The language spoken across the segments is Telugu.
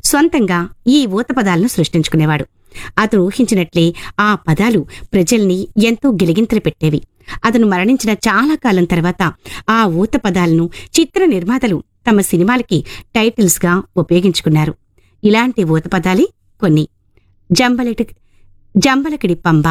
సొంతంగా ఈ ఊత పదాలను సృష్టించుకునేవాడు అతను ఊహించినట్లే ఆ పదాలు ప్రజల్ని ఎంతో గిలిగింతలు పెట్టేవి అతను మరణించిన చాలా కాలం తర్వాత ఆ ఊత పదాలను చిత్ర నిర్మాతలు తమ సినిమాలకి టైటిల్స్ గా ఉపయోగించుకున్నారు ఇలాంటి ఊత పదాలే కొన్ని జంబలటి జంబలకిడి పంబ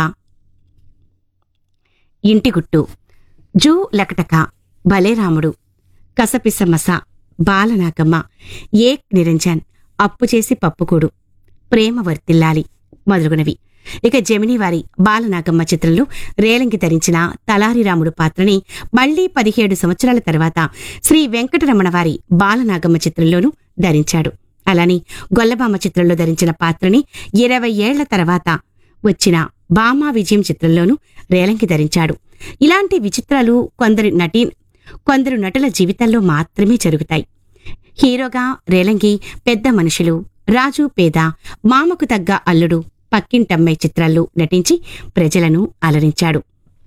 ఇంటిగుట్టు జూ లకటక బలేరాముడు కసపిసమస బాలనాగమ్మ ఏక్ నిరంజన్ అప్పు చేసి పప్పుకూడు ప్రేమ వర్తిల్లాలి మొదలుగునవి ఇక జమిని వారి బాలనాగమ్మ చిత్రంలో రేలంగి ధరించిన తలారి రాముడు పాత్రని మళ్లీ పదిహేడు సంవత్సరాల తర్వాత శ్రీ వెంకటరమణ వారి బాలనాగమ్మ చిత్రంలోనూ ధరించాడు అలానే గొల్లబామ్మ చిత్రంలో ధరించిన పాత్రని ఇరవై ఏళ్ల తర్వాత వచ్చిన బామా విజయం చిత్రంలోనూ రేలంకి ధరించాడు ఇలాంటి విచిత్రాలు కొందరి నటి కొందరు నటుల జీవితాల్లో మాత్రమే జరుగుతాయి హీరోగా రేలంగి పెద్ద మనుషులు రాజు పేద మామకు తగ్గ అల్లుడు పక్కింటమ్మాయి చిత్రాల్లో నటించి ప్రజలను అలరించాడు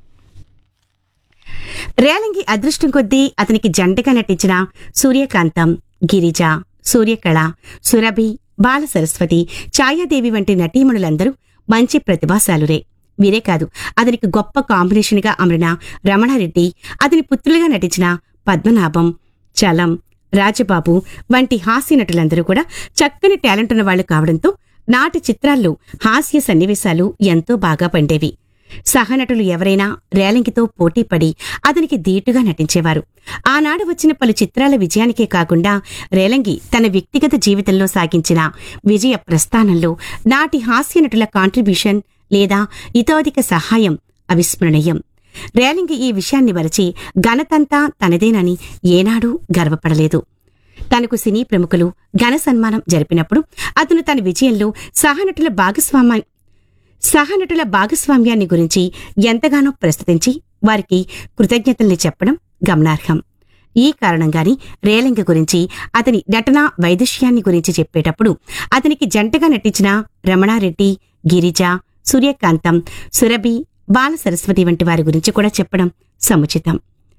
రేలంగి అదృష్టం కొద్దీ అతనికి జంటగా నటించిన సూర్యకాంతం గిరిజ సూర్యకళ సురభి బాల సరస్వతి ఛాయాదేవి వంటి నటీమణులందరూ మంచి ప్రతిభాశాలురే వీరే కాదు అతనికి గొప్ప కాంబినేషన్గా అమరిన రమణారెడ్డి అతని పుత్రులుగా నటించిన పద్మనాభం చలం రాజబాబు వంటి హాస్య నటులందరూ కూడా చక్కని టాలెంట్ ఉన్న వాళ్ళు కావడంతో నాటి చిత్రాల్లో హాస్య సన్నివేశాలు ఎంతో బాగా పండేవి సహనటులు ఎవరైనా రేలంగితో పోటీపడి అతనికి ధీటుగా నటించేవారు ఆనాడు వచ్చిన పలు చిత్రాల విజయానికే కాకుండా రేలంగి తన వ్యక్తిగత జీవితంలో సాగించిన విజయ ప్రస్థానంలో నాటి హాస్య నటుల కాంట్రిబ్యూషన్ లేదా ఇతోధిక సహాయం అవిస్మరణీయం రేలంగి ఈ విషయాన్ని వరచి ఘనతంతా తనదేనని ఏనాడూ గర్వపడలేదు తనకు సినీ ప్రముఖులు ఘన సన్మానం జరిపినప్పుడు అతను తన విజయంలో సహనటుల భాగస్వామ్య సహనటుల భాగస్వామ్యాన్ని గురించి ఎంతగానో ప్రస్తుతించి వారికి కృతజ్ఞతల్ని చెప్పడం గమనార్హం ఈ కారణంగాని రేలంగి గురించి అతని నటనా వైదుష్యాన్ని గురించి చెప్పేటప్పుడు అతనికి జంటగా నటించిన రమణారెడ్డి గిరిజ సూర్యకాంతం సురభి బాల సరస్వతి వంటి వారి గురించి కూడా చెప్పడం సముచితం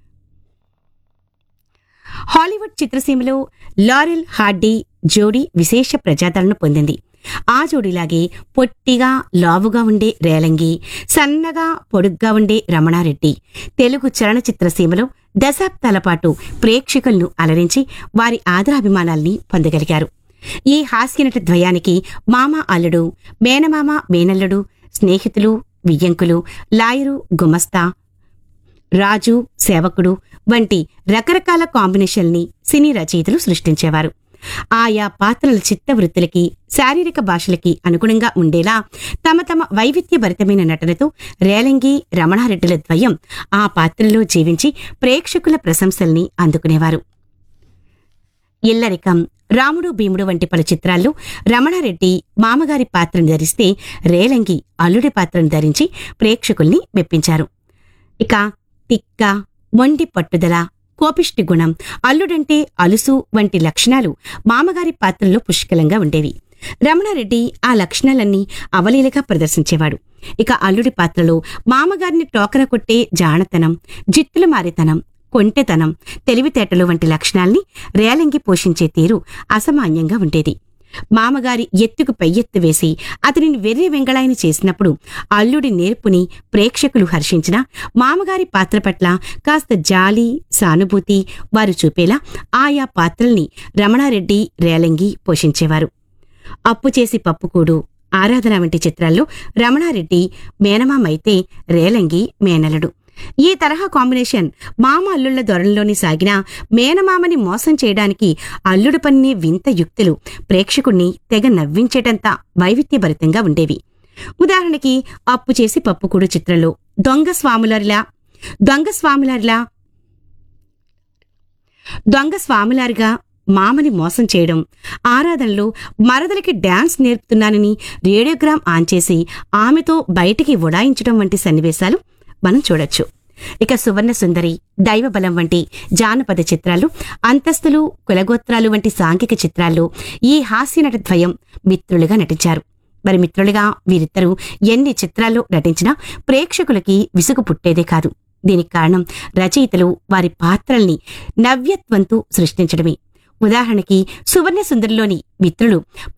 హాలీవుడ్ చిత్రసీమలో లారెల్ హార్డీ జోడీ విశేష ప్రజాదరణ పొందింది ఆ జోడీలాగే పొట్టిగా లావుగా ఉండే రేలంగి సన్నగా పొడుగ్గా ఉండే రమణారెడ్డి తెలుగు చలనచిత్ర సీమలో దశాబ్దాల పాటు ప్రేక్షకులను అలరించి వారి ఆదరాభిమానాల్ని పొందగలిగారు ఈ హాస్యనట ద్వయానికి మామ అల్లుడు మేనమామ మేనల్లుడు స్నేహితులు వియ్యంకులు లాయరు గుమస్తా రాజు సేవకుడు వంటి రకరకాల కాంబినేషన్ని సినీ రచయితలు సృష్టించేవారు ఆయా పాత్రల చిత్తవృత్తులకి శారీరక భాషలకి అనుగుణంగా ఉండేలా తమ తమ వైవిధ్యభరితమైన నటనతో రేలంగి రమణారెడ్డిల ద్వయం ఆ పాత్రలో జీవించి ప్రేక్షకుల ప్రశంసల్ని అందుకునేవారు ఇల్లరికం రాముడు భీముడు వంటి పలు చిత్రాల్లో రమణారెడ్డి మామగారి పాత్రను ధరిస్తే రేలంగి అల్లుడి పాత్రను ధరించి ప్రేక్షకుల్ని మెప్పించారు ఇక తిక్క మొండి పట్టుదల కోపిష్టి గుణం అల్లుడంటే అలుసు వంటి లక్షణాలు మామగారి పాత్రల్లో పుష్కలంగా ఉండేవి రమణారెడ్డి ఆ లక్షణాలన్నీ అవలీలగా ప్రదర్శించేవాడు ఇక అల్లుడి పాత్రలో మామగారిని టోకర కొట్టే జాణతనం జిత్తుల మారితనం కొంటెతనం తెలివితేటలు వంటి లక్షణాల్ని రేలంగి పోషించే తీరు అసామాన్యంగా ఉండేది మామగారి ఎత్తుకు పెయ్యెత్తు వేసి అతనిని వెర్రి వెంగళాయని చేసినప్పుడు అల్లుడి నేర్పుని ప్రేక్షకులు హర్షించిన మామగారి పాత్ర పట్ల కాస్త జాలి సానుభూతి వారు చూపేలా ఆయా పాత్రల్ని రమణారెడ్డి రేలంగి పోషించేవారు అప్పు చేసి పప్పుకూడు ఆరాధన వంటి చిత్రాల్లో రమణారెడ్డి మేనమామైతే రేలంగి మేనలుడు ఈ తరహా కాంబినేషన్ మామ అల్లుళ్ల ధోరణిలోని సాగిన మేనమామని మోసం చేయడానికి అల్లుడు పన్నే వింత యుక్తులు ప్రేక్షకుణ్ణి తెగ నవ్వించేటంత వైవిధ్యభరితంగా ఉండేవి ఉదాహరణకి అప్పు చేసి పప్పుకూడు చిత్రంలో దొంగ స్వాములరిలా దొంగ స్వాములరిలా దొంగ స్వాములారిగా మామని మోసం చేయడం ఆరాధనలో మరదలకి డాన్స్ నేర్పుతున్నానని రేడియోగ్రామ్ ఆన్ చేసి ఆమెతో బయటికి ఉడాయించడం వంటి సన్నివేశాలు మనం చూడొచ్చు ఇక సువర్ణ సుందరి దైవబలం వంటి జానపద చిత్రాలు అంతస్తులు కులగోత్రాలు వంటి సాంఘిక చిత్రాల్లో ఈ హాస్యనట ద్వయం మిత్రులుగా నటించారు మరి మిత్రులుగా వీరిద్దరూ ఎన్ని చిత్రాల్లో నటించినా ప్రేక్షకులకి విసుగు పుట్టేదే కాదు దీనికి కారణం రచయితలు వారి పాత్రల్ని నవ్యత్వంతో సృష్టించడమే ఉదాహరణకి సువర్ణ సుందరిలోని మిత్రులు